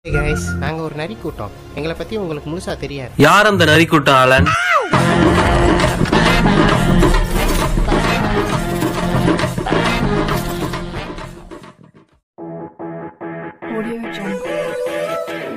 Guys நாங்கள் ஒரு நரி கூட்டம் எங்களை பற்றி உங்களுக்கு முழுசாக தெரியாது யார் அந்த நரிக்கூட்டம் ஆலன் Audio Jungle.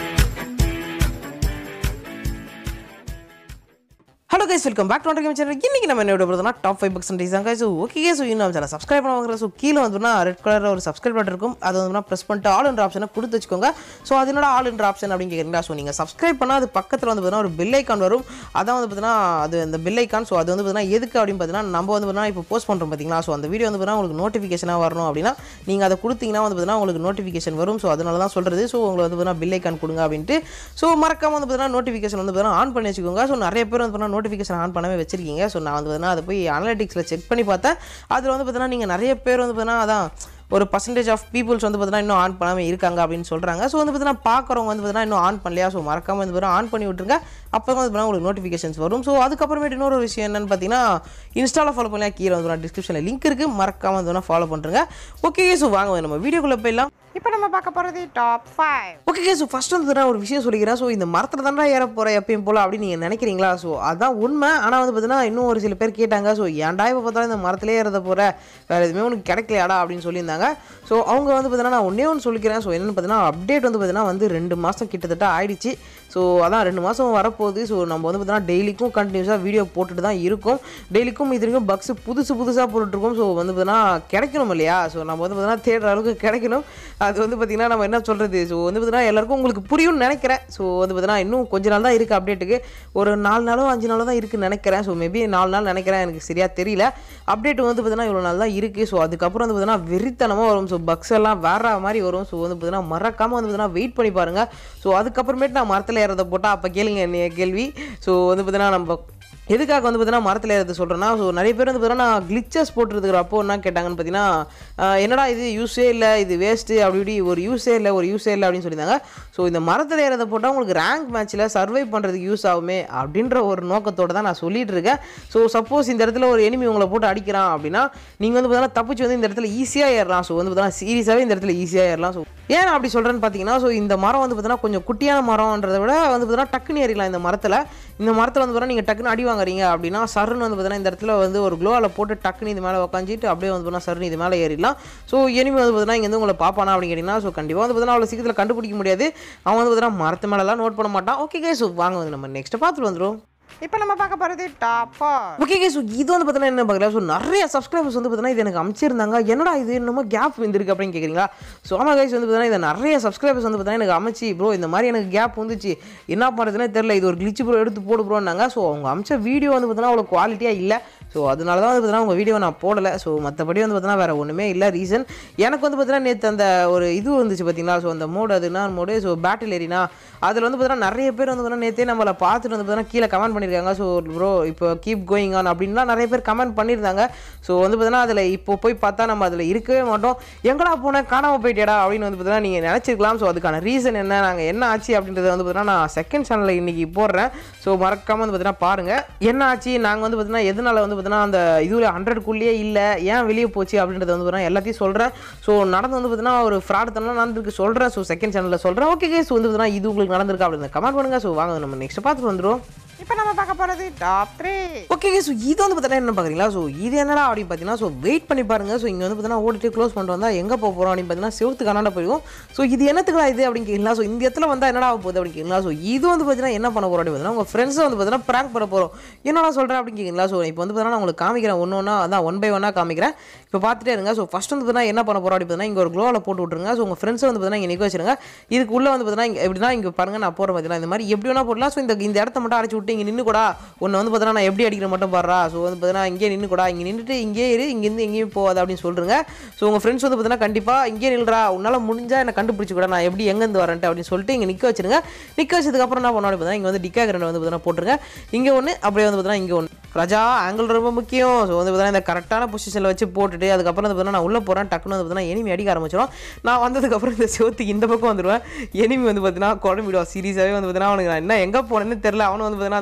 Hello guys welcome back to game channel இன்னைக்கு நம்ம என்ன விட போகிறதுனா டாப் ஃபைவ் பர்சன்ட் தான் கைஸ் ஓகே ஸோ இன்னும் சேனல் சப்ஸ்கிரைப் பண்ணுவாங்க ஸோ கீழே வந்துன்னா ரெட் கலரில் ஒரு சப்ஸ்கிரைப் பட்டன் இருக்கும் அது வந்து ப்ரெஸ் பண்ணிட்டு ஆல் என்ற ஆப்ஷனை கொடுத்து வச்சுக்கோங்க ஸோ அது என்னடா ஆல் என்ற ஆப்ஷன் அப்படின்னு கேட்குறீங்களா ஸோ நீங்கள் சப்ஸ்கிரைப் பண்ணால் அது பக்கத்தில் வந்து பார்த்தீங்கன்னா ஒரு பில் ஐக்கான் வரும் அதான் வந்து பார்த்தீங்கன்னா அது அந்த பில் ஐக்கான் ஸோ அது வந்து பார்த்தீங்கன்னா எதுக்கு அப்படின்னு பார்த்தீங்கன்னா நம்ம வந்து பார்த்தீங்கன்னா இப்போ போஸ்ட் பண்ணுறோம் பார்த்தீங்களா ஸோ அந்த வீடியோ வந்து பார்த்தீங்கன்னா உங்களுக்கு நோட்டிஃபிகேஷனாக வரணும் அப்படின்னா நீங்கள் அதை கொடுத்தீங்கன்னா வந்து பார்த்தீங்கன்னா உங்களுக்கு நோட்டிஃபிகேஷன் வரும் ஸோ அதனால தான் சொல்கிறது ஸோ உங்களுக்கு வந்து பார்த்தீங்கன்னா பில் ஐக்கான் கொடுங்க அப்படின்ட்டு ஸோ மறக்காம வந்து பார்த்தீங்கன்னா நோட்டிஃபிகேஷன் வந்து பார்த்தீங்கன்னா ஆன் பண்ணி வச்சுக்கோங்க ஸோ நிறைய பேர் வந்து பார்த்தீங்கன்னா நோட்டிஃபிகேஷன் ஆன் பண்ணவே வச்சிருக்கீங்க ஸோ நான் வந்து பார்த்தீங்கன்னா அதை போய் அனலிட்டிக்ஸில் செக் பண்ணி பார்த்தேன் அதில் வந்து பார்த்தீங்கன்னா நீங்கள் நிறைய பேர் வந்து பார்த்தீங்கன்னா அதான் ஒரு பர்சன்டேஜ் ஆஃப் பீப்புள்ஸ் வந்து பார்த்தீங்கன்னா இன்னும் ஆன் பண்ணாமல் இருக்காங்க அப்படின்னு சொல்கிறாங்க ஸோ வந்து பார்த்தீங்கன்னா பார்க்குறவங்க வந்து பார்த்தீங்கன்னா இன்னும் ஆன் பண்ணலையா ஸோ மறக்காம வந்து பார்த்தீங்கன்னா ஆன் பண்ணி விட்டுருங்க அப்போ வந்து பார்த்தீங்கன்னா உங்களுக்கு நோட்டிஃபிகேஷன்ஸ் வரும் ஸோ அதுக்கப்புறமேட்டு இன்னொரு விஷயம் என்னன்னு பார்த்தீங்கன்னா இன்ஸ்டாவில் ஃபாலோ பண்ணலாம் கீழே வந்து டிஸ்கிரிப்ஷனில் லிங்க் இருக்குது மறக்காம வந்து ஃபாலோ பண்ணுறேங்க ஓகே ஸோ வாங்க நம்ம வீடியோக்குள்ளே போயிடலாம் இப்போ நம்ம பார்க்க போகிறது top five okay so first வந்து நான் ஒரு விஷயம் சொல்லிக்கிறேன் ஸோ இந்த மரத்தில் தானே ஏற போகிற எப்பயும் போல் அப்படின்னு நீங்கள் நினைக்கிறீங்களா ஸோ அதான் உண்மை ஆனால் வந்து பார்த்தீங்கன்னா இன்னும் ஒரு சில பேர் கேட்டாங்க ஸோ ஏன்டா இப்போ பார்த்தாலும் இந்த மரத்திலே ஏறத போகிற வேறு எதுவுமே உனக்கு கிடைக்கலையாடா அப்படின்னு சொல்லியிருந்தாங்க ஸோ அவங்க வந்து பார்த்தீங்கன்னா நான் ஒன்றே ஒன்று சொல்லிக்கிறேன் ஸோ என்னென்னு பார்த்தீங்கன்னா அப்டேட் வந்து பார்த்தீங்கன்னா வந்து ரெண்டு மாதம் கிட்டத்தட்ட ஆயிடுச்சு ஸோ அதான் ரெண்டு மாதம் வரப்போகுது ஸோ நம்ம வந்து பார்த்தீங்கன்னா டெய்லிக்கும் கண்டினியூஸாக வீடியோ போட்டுட்டு தான் இருக்கும் டெய்லிக்கும் இது வரைக்கும் பக்ஸ் புதுசு புதுசாக போட்டுட்ருக்கோம் ஸோ வந்து பார்த்தீங்கன்னா கிடைக்கணும் இல்லையா ஸோ நம்ம வந்து பார்த்தீங்கன்னா தேடுற அளவுக்கு கிடைக்கணும் அது வந்து பார்த்திங்கன்னா நம்ம என்ன சொல்கிறது ஸோ வந்து பார்த்தீங்கன்னா எல்லாருக்கும் உங்களுக்கு புரியும்னு நினைக்கிறேன் ஸோ வந்து பார்த்தீங்கன்னா இன்னும் கொஞ்ச நாள் தான் இருக்குது அப்டேட்டுக்கு ஒரு நாலு நாளோ அஞ்சு நாளோ தான் இருக்குன்னு நினைக்கிறேன் ஸோ மேபி நாலு நாள் நினைக்கிறேன் எனக்கு சரியாக தெரியல அப்டேட் வந்து பார்த்தீங்கன்னா இவ்வளோ நாள் தான் இருக்குது ஸோ அதுக்கப்புறம் வந்து பார்த்தீங்கன்னா வெறித்தனமாக வரும் ஸோ பக்ஸ் எல்லாம் வேற மாதிரி வரும் ஸோ வந்து பார்த்தீங்கன்னா மறக்காமல் வந்து பார்த்தீங்கன்னா வெயிட் பண்ணி பாருங்கள் ஸோ அதுக்கப்புறமேட்டு நான் மரத்தில் ஏறதை போட்டால் அப்போ கேளுங்க என்னைய கேள்வி ஸோ வந்து பார்த்தீங்கன்னா நம்ம எதுக்காக வந்து பார்த்தீங்கன்னா மரத்தில் ஏறது சொல்கிறேன்னா ஸோ நிறைய பேர் வந்து பார்த்தீங்கன்னா நான் கிளிச்சஸ் போட்டுருக்கிறப்போ என்ன கேட்டாங்கன்னு பார்த்தீங்கன்னா ஆஹ் என்னடா இது யூஸே இல்லை இது வேஸ்ட்டு அப்படி இப்படி ஒரு யூஸே இல்லை ஒரு யூஸே இல்லை அப்படின்னு சொல்லியிருந்தாங்க ஸோ இந்த மரத்தில் ஏறதை போட்டால் உங்களுக்கு ரேங்க் மேட்ச்சில் சர்வை பண்ணுறதுக்கு யூஸ் ஆகுமே அப்படின்ற ஒரு நோக்கத்தோடு தான் நான் சொல்லிட்டு இருக்கேன் ஸோ சப்போஸ் இந்த இடத்துல ஒரு எனிமி உங்களை போட்டு அடிக்கிறான் அப்படின்னா நீங்கள் வந்து பார்த்தீங்கன்னா தப்பிச்சு வந்து இந்த இடத்துல ஈஸியாக ஏறலாம் ஸோ வந்து பார்த்தீங்கன்னா சீரியஸாகவே இந்த இடத்துல ஈஸியாக ஏறலாம் ஸோ ஏன் அப்படி சொல்கிறேன்னு பார்த்தீங்கன்னா ஸோ இந்த மரம் வந்து பார்த்தீங்கன்னா கொஞ்சம் குட்டியான மரம்ன்றதை விட வந்து பார்த்தீங்கன்னா டக்குன்னு ஏறிடலாம் இந்த மரத்தில் இந்த மரத்தில் வந்து பார்த்தீங்கன்னா நீங்கள் டக்குன்னு அடி வாங்குறீங்க அப்படின்னா சருன்னு வந்து பார்த்தீங்கன்னா இந்த இடத்துல வந்து ஒரு க்ளோவில் போட்டு டக்குன்னு இது மேலே உட்காந்துட்டு அப்படியே வந்து பார்த்தீங்கன்னா சருன்னு இது மேலே ஏறிடலாம் ஸோ எனிமி வந்து பார்த்தீங்கன்னா இங்கே வந்து உங்களை பார்ப்பானா அப்படின்னு கேட்டிங்கன்னா ஸோ கண்டிப்பாக வந்து பார்த்தீங்கன்னா அவ்வளோ சீக்கிரத்தில் கண்டுபிடிக்க முடியாது அவன் வந்து பார்த்தீங்கன்னா மரத்து மேலெல்லாம் நோட் பண்ண மாட்டான் ஓகே ஸோ வாங்க வந்து நம்ம நெக்ஸ்ட் பார்த்துட்டு வந்துடும் இப்போ நம்ம பார்க்க போகிறது டாப் ஃபோர் ஓகே ஸோ இது வந்து பார்த்தீங்கன்னா என்ன பார்க்கல ஸோ நிறைய சப்ஸ்கிரைபர்ஸ் வந்து பார்த்தீங்கன்னா இது எனக்கு அமைச்சிருந்தாங்க என்னடா இது என்னமோ கேப் வந்துருக்கு அப்படின்னு கேட்குறீங்களா ஸோ ஆமாம் கைஸ் வந்து பார்த்தீங்கன்னா இதை நிறைய சப்ஸ்கிரைபர்ஸ் வந்து பார்த்தீங்கன்னா எனக்கு அமைச்சு ப்ரோ இந்த மாதிரி எனக்கு கேப் வந்துச்சு என்ன பண்ணுறதுனே தெரில இது ஒரு கிளிச்சு ப்ரோ எடுத்து போடு ப்ரோன்னாங்க ஸோ அவங்க அமைச்ச வீடியோ வந்து பார்த்தீங்கன்னா அவ்வளோ குவாலிட்டியாக இல்லை ஸோ அதனால தான் வந்து பார்த்தீங்கன்னா உங்கள் வீடியோ நான் போடலை ஸோ மற்றபடி வந்து பார்த்தீங்கன்னா வேறு ஒன்றுமே இல்லை ரீசன் எனக்கு வந்து பார்த்தீங்கன்னா நேற்று அந்த ஒரு இது வந்துச்சு பார்த்தீங்களா ஸோ அந்த மோடு அது என்ன மோடு ஸோ பேட்டில் ஏரினா அதில் வந்து பார்த்தீங்கன்னா நிறைய பேர் வந்து பார்த்தீங்கன்னா நேற்றே நம்மளை பார்த்துட்டு வந்து பார்த்தீங்கன்னா கீழே கமெண்ட் பண்ணியிருக்காங்க ஸோ ப்ரோ இப்போ கீப் கோயிங் ஆன் அப்படின்லாம் நிறைய பேர் கமெண்ட் பண்ணியிருந்தாங்க ஸோ வந்து பார்த்தீங்கன்னா அதில் இப்போ போய் பார்த்தா நம்ம அதில் இருக்கவே மாட்டோம் எங்கடா போனேன் காணாமல் போயிட்டேடா அப்படின்னு வந்து பார்த்தீங்கன்னா நீங்கள் நினச்சிருக்கலாம் ஸோ அதுக்கான ரீசன் என்ன நாங்கள் என்ன ஆச்சு அப்படின்றத வந்து பார்த்தீங்கன்னா நான் செகண்ட் சேனலில் இன்றைக்கி போடுறேன் ஸோ மறக்காமல் வந்து பார்த்தீங்கன்னா பாருங்கள் என்ன ஆச்சு நாங்கள் வந்து பார்த்தீங்கன்னா எதனால வந்து பார்த்தீங்கன்னா அந்த இதில் ஹண்ட்ரட்குள்ளேயே இல்லை ஏன் வெளியே போச்சு அப்படின்றத வந்து பார்த்தீங்கன்னா எல்லாத்தையும் சொல்கிறேன் ஸோ நடந்து வந்து பார்த்தீங்கன்னா ஒரு ஃப்ராட் தனம் நடந்திருக்கு சொல்கிறேன் ஸோ செகண்ட் சேனலில் சொல்கிறேன் ஓகே ஸோ வந்து பார்த்தீங்கன்னா இது உங்களுக்கு நடந்திருக்கா அப்படின்னு கமெண்ட் பண்ணுங்கள் ஸோ வாங்க நம்ம நெக்ஸ்ட் பார்த்துட்டு வந்துடும் இப்போ நம்ம பார்க்க போகிறது டாப் த்ரீ ஓகே ஸோ இது வந்து பார்த்தீங்கன்னா என்ன பார்க்குறீங்களா ஸோ இது என்னடா அப்படின்னு பார்த்தீங்கன்னா ஸோ வெயிட் பண்ணி பாருங்க ஸோ இங்கே வந்து பார்த்தீங்கன்னா ஓடிட்டு க்ளோஸ் பண்ணிட்டு வந்தால் எங்கே போக போகிறோம் அப்படின்னு பார்த்தீங்கன்னா செவத்து கனாண்ட போயிடும் ஸோ இது என்னத்துக்குடா இது அப்படின்னு கேட்கலாம் ஸோ இந்த இடத்துல வந்தால் என்னடா ஆக போகுது அப்படின்னு கேட்கலாம் ஸோ இது வந்து பார்த்தீங்கன்னா என்ன பண்ண போகிறோம் அப்படின்னு பார்த்தீங்கன்னா உங்கள் ஃப்ரெண்ட்ஸை வந்து பார்த்தீங்கன்னா ப்ராங்க் பண்ண போகிறோம் என்னடா சொல்கிறேன் அப்படின்னு கேட்கலாம் ஸோ இப்போ வந்து பார்த்தீங்கன்னா நான் உங்களுக்கு காமிக்கிறேன் ஒன்று ஒன்றா அதான் ஒன் பை ஒன்னாக காமிக்கிறேன் இப்போ பார்த்துட்டே இருங்க ஸோ ஃபஸ்ட் வந்து பார்த்தீங்கன்னா என்ன பண்ண போகிறோம் அப்படின்னு பார்த்தீங்கன்னா இங்கே ஒரு க்ளோவில் போட்டு விட்ருங்க ஸோ உங்கள் ஃப்ரெண்ட்ஸை வந்து பார்த்தீங்கன்னா இங்கே நிற்க வச்சிருங்க இதுக்கு உள்ளே வந்து பார்த்தீங்கன்னா இங்கே எப்படின்னா இங்கே பாருங்க நான் போகிற பார்த்தீங்கன்னா இந்த மாதிரி எப்படி வேணா போடலாம் ஸோ இந்த இந்த இடத்த மட்டும் அடைச்சி விட்டு இங்கே நின்று கூட ஒன்று வந்து பார்த்தீங்கன்னா நான் எப்படி அடிக்கிற மட்டும் பாடுறா ஸோ வந்து பார்த்தீங்கன்னா இங்கே நின்று கூட இங்கே நின்றுட்டு இங்கே இரு இங்கேருந்து எங்கேயும் போகாது அப்படின்னு சொல்கிறேங்க ஸோ உங்கள் ஃப்ரெண்ட்ஸ் வந்து பார்த்தீங்கன்னா கண்டிப்பாக இங்கே நில்றா உன்னால் முடிஞ்சா என்ன கண்டுபிடிச்சி கூட நான் எப்படி எங்கேருந்து வரேன்ட்டு அப்படின்னு சொல்லிட்டு இங்கே நிற்க வச்சிருங்க நிற்க வச்சதுக்கப்புறம் என்ன பண்ணணும் பார்த்தீங்கன்னா இங்கே வந்து டிக்கா கிரண்ட் வந்து பார்த்தீங்கன்னா போட்டுருங்க இங்கே ஒன்று அப்படியே வந்து பார்த்தீங்கன்னா இங்கே ஒன்று ராஜா ஆங்கிள் ரொம்ப முக்கியம் ஸோ வந்து பார்த்தீங்கன்னா இந்த கரெக்டான பொசிஷனில் வச்சு போட்டுட்டு அதுக்கப்புறம் வந்து பார்த்தீங்கன்னா நான் உள்ளே போகிறேன் டக்குன்னு வந்து பார்த்தீங்கன்னா எனிமி அடிக்க ஆரம்பிச்சிடும் நான் வந்ததுக்கப்புறம் இந்த செவத்துக்கு இந்த பக்கம் வந்துடுவேன் எனிமி வந்து பார்த்தீங்கன்னா குழம்பிடுவான் சீரியஸாகவே வந்து பார்த்தீங்கன்னா அவனுக்கு நான் என்ன எங்கே போனேன்னு தெரில அவனும் வந்து பார்த்தீங்கன்னா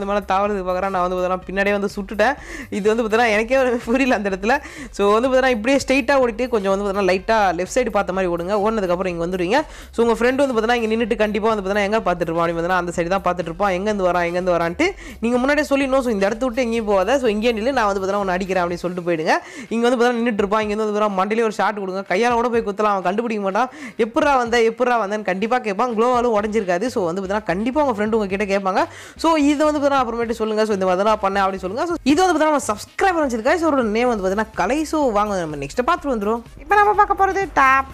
வந்து மேலே தாவறதுக்கு பார்க்குறேன் நான் வந்து பார்த்தீங்கன்னா பின்னாடியே வந்து சுட்டுட்டேன் இது வந்து பார்த்தீங்கன்னா எனக்கே ஒரு புரியல அந்த இடத்துல ஸோ வந்து பார்த்தீங்கன்னா இப்படியே ஸ்ட்ரைட்டாக ஓடிட்டு கொஞ்சம் வந்து பார்த்தீங்கன்னா லைட்டாக லெஃப்ட் சைடு பார்த்த மாதிரி ஓடுங்க ஓடினதுக்கப்புறம் இங்கே வந்துடுவீங்க ஸோ உங்கள் ஃப்ரெண்டு வந்து பார்த்தீங்கன்னா இங்கே நின்றுட்டு கண்டிப்பாக வந்து பார்த்தீங்கன்னா எங்கே பார்த்துட்டு இருப்பான் அப்படின்னு பார்த்தீங்கன்னா அந்த சைடு தான் பார்த்துட்டு இருப்பான் எங்கேருந்து வரான் எங்கேருந்து வரான்ட்டு நீங்கள் முன்னாடியே சொல்லிடணும் ஸோ இந்த இடத்த விட்டு எங்கேயும் போகாத ஸோ இங்கேயே நில்லு நான் வந்து பார்த்தீங்கன்னா உன்னை அடிக்கிறேன் அப்படின்னு சொல்லிட்டு போயிடுங்க இங்கே வந்து பார்த்தீங்கன்னா நின்றுட்டு இருப்பான் இங்கே வந்து பார்த்தீங்கன்னா மண்டிலே ஒரு ஷாட் கொடுங்க கையால் கூட போய் குத்தலாம் அவன் கண்டுபிடிக்க மாட்டான் எப்படா வந்த எப்படா வந்தேன்னு கண்டிப்பாக கேட்பான் க்ளோவாலும் உடஞ்சிருக்காது ஸோ வந்து பார்த்தீங்கன்னா கண்டிப்பாக உங்கள் ஃப்ரெண்டு உங்ககிட்ட கேட்பாங்க ஸோ இது வந்து பார்த்தீங்கன்னா அப்புறமேட்டு சொல்லுங்கள் ஸோ இந்த மாதிரி தான் பண்ணேன் அப்படின்னு சொல்லுங்கள் ஸோ இது வந்து பார்த்தீங்கன்னா நம்ம சப்ஸ்கிரைபர் வச்சிருக்கா ஸோ ஒரு நேம் வந்து பார்த்தீங்கன்னா கலை ஸோ வாங்க நம்ம நெக்ஸ்ட் பார்த்துட்டு வந்துடும் இப்போ நம்ம பார்க்க போகிறது டாப்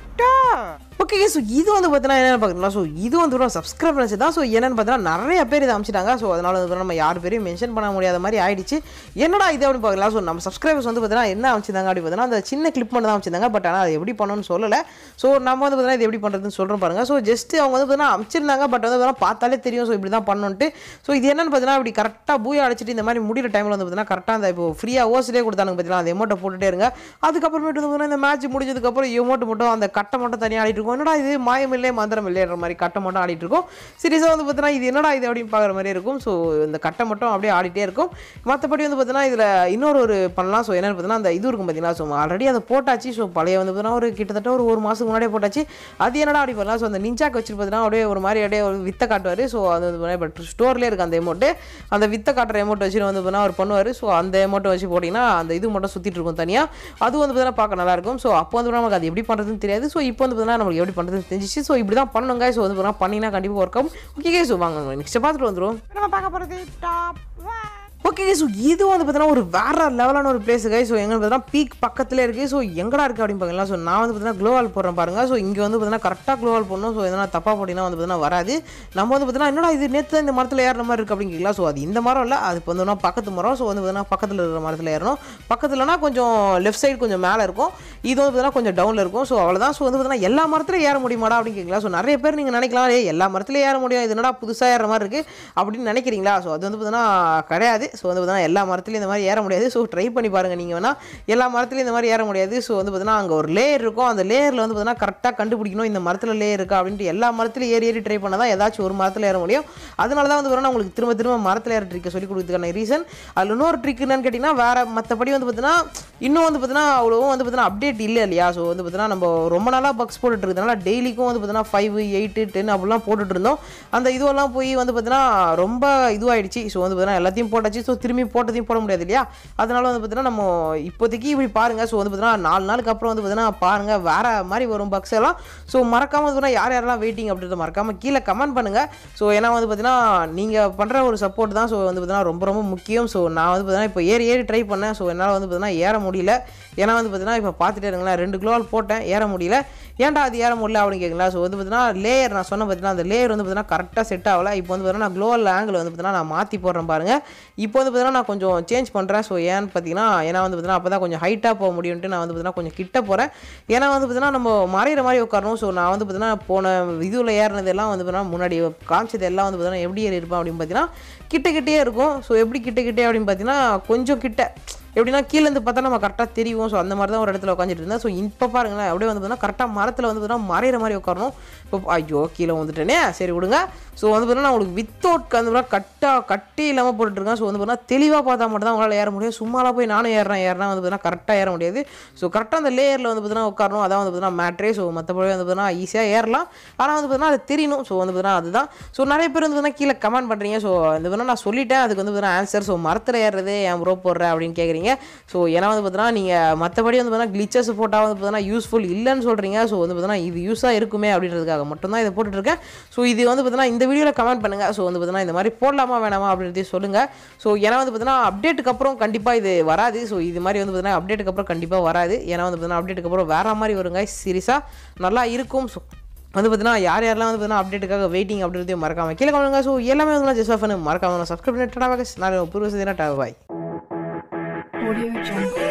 ஓகே ஸோ இது வந்து பார்த்தீங்கன்னா என்னென்னு பார்க்குறோம்னா ஸோ இது வந்து ஒரு சப்ஸ்கிரைப் வச்சு தான் ஸோ என்னென்னு பார்த்தீங்கன்னா நிறைய பேர் இதை அமைச்சிட்டாங்க ஸோ அதனால வந்து நம்ம யார் பேரையும் மென்ஷன் பண்ண முடியாத மாதிரி ஆயிடுச்சு என்னடா இது அப்படின்னு பார்க்கலாம் ஸோ நம்ம சப்ஸ்கிரைபர்ஸ் வந்து பார்த்தீங்கன்னா என்ன அமைச்சிருந்தாங்க அப்படி பார்த்தீங்கன்னா அந்த சின்ன கிளிப் மட்டும் தான் அமைச்சிருந்தாங்க பட் ஆனால் அது எப்படி பண்ணணும்னு சொல்லலை ஸோ நம்ம வந்து பார்த்தீங்கன்னா இது எப்படி பண்ணுறதுன்னு சொல்கிறோம் பாருங்க ஸோ ஜஸ்ட் அவங்க வந்து பார்த்தீங்கன்னா அமைச்சிருந்தாங்க பட் வந்து பார்த்தீங்கன்னா பார்த்தாலே தெரியும் ஸோ இப்படி தான் பண்ணணுன்ட்டு ஸோ இது என்னன்னு பார்த்தீங்கன்னா இப்படி கரெக்டாக பூயா அடிச்சிட்டு இந்த மாதிரி முடிகிற டைமில் வந்து பார்த்தீங்கன்னா கரெக்டாக அந்த இப்போ ஃப்ரீயாக ஓசிலே கொடுத்தாங்க பார்த்தீங்கன்னா அந்த எமௌண்ட்டை போட்டுட்டே இருங்க அதுக்கப்புறமேட்டு வந்து பார்த்தீங்கன்னா இந்த மேட்ச் முடிஞ்சதுக்கப்புறம் எமௌண்ட் மட்டும் அந்த கட்டை மட்டும் தனியாக ஆடிட்டு இருக்கும் என்னடா இது மாயம் இல்லை மந்திரம் இல்லைன்ற மாதிரி கட்டை மட்டும் ஆடிட்டு இருக்கும் சீரியஸாக வந்து பார்த்தீங்கன்னா இது என்னடா இது அப்படின்னு பார்க்குற மாதிரி இருக்கும் ஸோ இந்த கட்டை மட்டும் அப்படியே ஆடிட்டே இருக்கும் மற்றபடி வந்து பார்த்தீங்கன்னா இதில் இன்னொரு ஒரு பண்ணலாம் ஸோ என்னென்னு பார்த்தீங்கன்னா அந்த இது இருக்கும் பார்த்தீங்கன்னா ஸோ ஆல்ரெடி அதை போட்டாச்சு ஸோ பழைய வந்து பார்த்தீங்கன்னா ஒரு கிட்டத்தட்ட ஒரு ஒரு மாதத்துக்கு முன்னாடியே போட்டாச்சு அது என்னடா அப்படி பண்ணலாம் ஸோ அந்த நிஞ்சாக்கு வச்சுட்டு பார்த்தீங்கன்னா அப்படியே ஒரு மாதிரி அப்படியே ஒரு வித்தை காட்டுவார் ஸோ அது வந்து பட் ஸ்டோர்லேயே இருக்குது அந்த எமௌண்ட்டு அந்த வித்தை காட்டுற எமௌண்ட் வச்சு வந்து பார்த்தீங்கன்னா அவர் பண்ணுவார் ஸோ அந்த எமௌண்ட்டை வச்சு போட்டிங்கன்னா அந்த இது மட்டும் சுற்றிட்டு இருக்கும் தனியாக அது வந்து பார்த்தீங்கன்னா பார்க்க நல்லா இருக்கும் ஸோ அப்போ வந்து நமக்கு அது எப்படி பண்ணுறதுன்னு தெரியாது ஸோ இப்போ வந்து பார்த்தீங்கன்னா நமக்கு எப்படி பண்ணுறதுன்னு தெரிஞ்சிச்சு ஸோ இப்படி தான் பண்ணணுங்க ஸோ வந்து பார்த்தீங்கன்னா பண்ணினா கண்டிப்பாக ஒர்க் ஆகும் ஓகே ஸோ வாங்க நெக்ஸ்ட் பார்த்துட்டு வந்துடும் நம்ம பார்க்க போகிறது டாப் ஓகே ஸோ இது வந்து பார்த்தீங்கன்னா ஒரு வேற லெவலான ஒரு பிளேஸ் கை ஸோ எங்கே பார்த்தீங்கன்னா பீக் பக்கத்தில் இருக்குது ஸோ எங்கடா இருக்குது அப்படின்னு பார்க்கலாம் ஸோ நான் வந்து பார்த்தீங்கன்னா க்ளோவால் போடுறேன் பாருங்க ஸோ இங்கே வந்து பார்த்தீங்கன்னா கரெக்டாக க்ளோவால் போடணும் ஸோ எதனா தப்பாக போட்டிங்கன்னா வந்து பார்த்தீங்கன்னா வராது நம்ம வந்து பார்த்தீங்கன்னா என்னடா இது நேற்று இந்த மரத்தில் ஏறுற மாதிரி இருக்குது அப்படின்னு கேட்கலாம் ஸோ அது இந்த மரம் இல்லை அது இப்போ வந்து பக்கத்து மரம் ஸோ வந்து பார்த்தீங்கன்னா பக்கத்தில் இருக்கிற மரத்தில் ஏறணும் பக்கத்துலனா கொஞ்சம் லெஃப்ட் சைடு கொஞ்சம் மேலே இருக்கும் இது வந்து பார்த்தீங்கன்னா கொஞ்சம் டவுனில் இருக்கும் ஸோ அவ்வளோதான் ஸோ வந்து பார்த்தீங்கன்னா எல்லா மரத்துலையும் ஏற முடியுமாடா அப்படின்னு கேட்கலாம் ஸோ நிறைய பேர் நீங்கள் நினைக்கலாம் ஏ எல்லா மரத்துலையும் ஏற முடியும் இது என்னடா புதுசாக ஏற மாதிரி இருக்குது அப்படின்னு நினைக்கிறீங்களா ஸோ அது வந்து பார்த்தீங்கன்னா கிடையாது ஸோ வந்து பார்த்தீங்கன்னா எல்லா மரத்துலையும் இந்த மாதிரி ஏற முடியாது ஸோ ட்ரை பண்ணி பாருங்கள் நீங்கள் வேணால் எல்லா மரத்துலையும் இந்த மாதிரி ஏற முடியாது ஸோ வந்து பார்த்தீங்கன்னா அங்கே ஒரு லேயர் இருக்கும் அந்த லேயரில் வந்து பார்த்தீங்கன்னா கரெக்டாக கண்டுபிடிக்கணும் இந்த மரத்தில் லேயர் இருக்கா அப்படின்ட்டு எல்லா மரத்துலையும் ஏறி ஏறி ட்ரை பண்ணால் தான் ஏதாச்சும் ஒரு மரத்தில் ஏற முடியும் அதனால தான் வந்து பார்த்தீங்கன்னா உங்களுக்கு திரும்ப திரும்ப மரத்தில் ஏற ட்ரிக்கை சொல்லி கொடுத்ததுக்கான ரீசன் அதில் இன்னொரு ட்ரிக் என்னன்னு கேட்டிங்கன்னா வேறு மற்றபடி வந்து பார்த்தீங்கன்னா இன்னும் வந்து பார்த்தீங்கன்னா அவ்வளோவும் வந்து பார்த்தீங்கன்னா அப்டேட் இல்லை இல்லையா ஸோ வந்து பார்த்தீங்கன்னா நம்ம ரொம்ப நாளாக பக்ஸ் போட்டுட்டு இருக்கிறதுனால டெய்லிக்கும் வந்து பார்த்தீங்கன்னா ஃபைவ் எயிட்டு டென் அப்படிலாம் போட்டுட்டு இருந்தோம் அந்த இதுவெல்லாம் போய் வந்து பார்த்தீங்கன்னா ரொம்ப இதுவாகிடுச்சு ஸோ வந்து பார்த்தீங்கன்னா எல்லாத்தையும் போட்டாச்சு ஸோ திரும்பி போட்டதையும் போட முடியாது இல்லையா அதனால வந்து பார்த்தீங்கன்னா நம்ம இப்போதைக்கு இப்படி பாருங்கள் ஸோ வந்து பார்த்தீங்கன்னா நாலு நாளுக்கு அப்புறம் வந்து பார்த்தீங்கன்னா பாருங்கள் வேறு மாதிரி வரும் பக்ஸ் எல்லாம் ஸோ மறக்காமல் வந்து பார்த்தீங்கன்னா யார் யாரெல்லாம் வெயிட்டிங் அப்படின்றத மறக்காமல் கீழே கமெண்ட் பண்ணுங்கள் ஸோ ஏன்னா வந்து பார்த்தீங்கன்னா நீங்கள் பண்ணுற ஒரு சப்போர்ட் தான் ஸோ வந்து பார்த்தீங்கன்னா ரொம்ப ரொம்ப முக்கியம் ஸோ நான் வந்து பார்த்தீங்கன்னா இப்போ ஏறி ஏறி ட்ரை பண்ணேன் ஸோ என்னால் வந்து பார்த்தீங்கன்னா ஏற முடியல ஏன்னா வந்து பார்த்தீங்கன்னா இப்போ பார்த்துட்டே இருங்களேன் ரெண்டு கிலோவால் போட்டேன் ஏற முடியல ஏன்டா அது ஏற முடியல அப்படின்னு கேட்கலாம் ஸோ வந்து பார்த்தீங்கன்னா லேயர் நான் சொன்ன பார்த்தீங்கன்னா அந்த லேயர் வந்து பார்த்தீங்கன்னா கரெக்டாக செட் ஆகல இப்போ வந்து பார்த்தீங்கன்னா நான் க்ளோவல் ஆங்கிள் வந்து பார்த்தீங்கன்னா நான் மாற்றி போடுறேன் பாருங்கள் இப்போ வந்து பார்த்தீங்கன்னா நான் கொஞ்சம் சேஞ்ச் பண்ணுறேன் ஸோ ஏன்னு பார்த்தீங்கன்னா ஏன்னா வந்து பார்த்தீங்கன்னா அப்போ தான் கொஞ்சம் ஹைட்டாக போக முடியும்ட்டு நான் வந்து பார்த்தீங்கன்னா கொஞ்சம் கிட்ட போகிறேன் ஏன்னா வந்து பார்த்தீங்கன்னா நம்ம மறையிற மாதிரி உட்காரணும் ஸோ நான் வந்து பார்த்தீங்கன்னா போன இதுவில் ஏறினது எல்லாம் வந்து பார்த்தீங்கன்னா முன்னாடி காமிச்சது எல்லாம் வந்து பார்த்தீங்கன்னா எப்படி ஏறி இருப்பேன் அப்படின்னு பார்த்தீங்கன்னா கிட்ட கிட்டே இருக்கும் ஸோ எப்படி கிட்ட கிட்டே அப்படின்னு பார்த்தீங்கன்னா கொஞ்சம் கிட்ட எப்படின்னா கீழேருந்து பார்த்தா நம்ம கரெக்டாக தெரியும் ஸோ அந்த மாதிரி தான் ஒரு இடத்துல உட்காந்துட்டு இருந்தேன் ஸோ இப்போ பாருங்களேன் அப்படியே வந்து பார்த்தீங்கன்னா கரெக்டாக மரத்தில் வந்து பார்த்தீங்கன்னா மறையிற மாதிரி உட்காரணும் இப்போ ஐயோ கீழே வந்துட்டேனே சரி விடுங்க ஸோ வந்து பார்த்தீங்கன்னா உங்களுக்கு வித்தவுட் வந்து கட்டாக கட்டி இல்லாமல் போட்டுட்ருக்கேன் ஸோ வந்து பார்த்தீங்கன்னா தெளிவாக பார்த்தா மட்டும் தான் உங்களால் ஏற முடியும் சும்மாலாம் போய் நானும் ஏறுறேன் ஏறினா வந்து பார்த்தீங்கன்னா கரெக்டாக ஏற முடியாது ஸோ கரெக்டாக அந்த லேயரில் வந்து பார்த்தீங்கன்னா உட்காரணும் அதான் வந்து பார்த்தீங்கன்னா மேட்ரே ஸோ மற்றபடி வந்து பார்த்தீங்கன்னா ஈஸியாக ஏறலாம் ஆனால் வந்து பார்த்தீங்கன்னா அது தெரியணும் ஸோ வந்து பார்த்தீங்கன்னா அதுதான் ஸோ நிறைய பேர் வந்து பார்த்தீங்கன்னா கீழே கமெண்ட் பண்ணுறீங்க ஸோ இந்த பார்த்தீங்கன்னா நான் சொல்லிட்டேன் அதுக்கு வந்து பார்த்தீங்கன்னா ஆன்சர் ஸோ மரத்தில் ஏறுறது என் ப்ரோ போடுற அப்படின்னு கேட்குறீங்க ஸோ ஏன்னா வந்து பார்த்தீங்கன்னா நீங்கள் மற்றபடி வந்து பார்த்தீங்கன்னா கிளிச்சஸ் போட்டால் வந்து பார்த்தீங்கன்னா யூஸ்ஃபுல் இல்லைன்னு சொல்கிறீங்க ஸோ வந்து பார்த்தீங்கன்னா இது யூஸாக இருக்குமே அப்படின்றதுக்காக மட்டும்தான் இதை போட்டுட்ருக்கேன் ஸோ இது வந்து பார்த்தீங்கன்னா இந்த வீடியோவில் கமெண்ட் பண்ணுங்கள் ஸோ வந்து பார்த்தீங்கன்னா இந்த மாதிரி போடலாமா வேணாமா அப்படின்றதையும் சொல்லுங்கள் ஸோ ஏன்னா வந்து பார்த்தீங்கன்னா அப்டேட்டுக்கு அப்புறம் கண்டிப்பாக இது வராது ஸோ இது மாதிரி வந்து பார்த்தீங்கன்னா அப்டேட்டுக்கு அப்புறம் கண்டிப்பாக வராது ஏன்னா வந்து பார்த்தீங்கன்னா அப்டேட்டுக்கு அப்புறம் வேறு மாதிரி வருங்க சீரியஸாக நல்லா இருக்கும் ஸோ வந்து பார்த்தீங்கன்னா யார் யாரெல்லாம் வந்து பார்த்தீங்கன்னா அப்டேட்டுக்காக வெயிட்டிங் அப்படின்றதையும் மறக்காம கீழே கமெண்ட்டுங்க ஸோ எல்லாமே வந்து ஜஸ்ட் பண்ணு மறக்காம சப்ஸ்கிரைப் பண்ணிட்டு நான் பூர்வ பாய் Audio Jungle.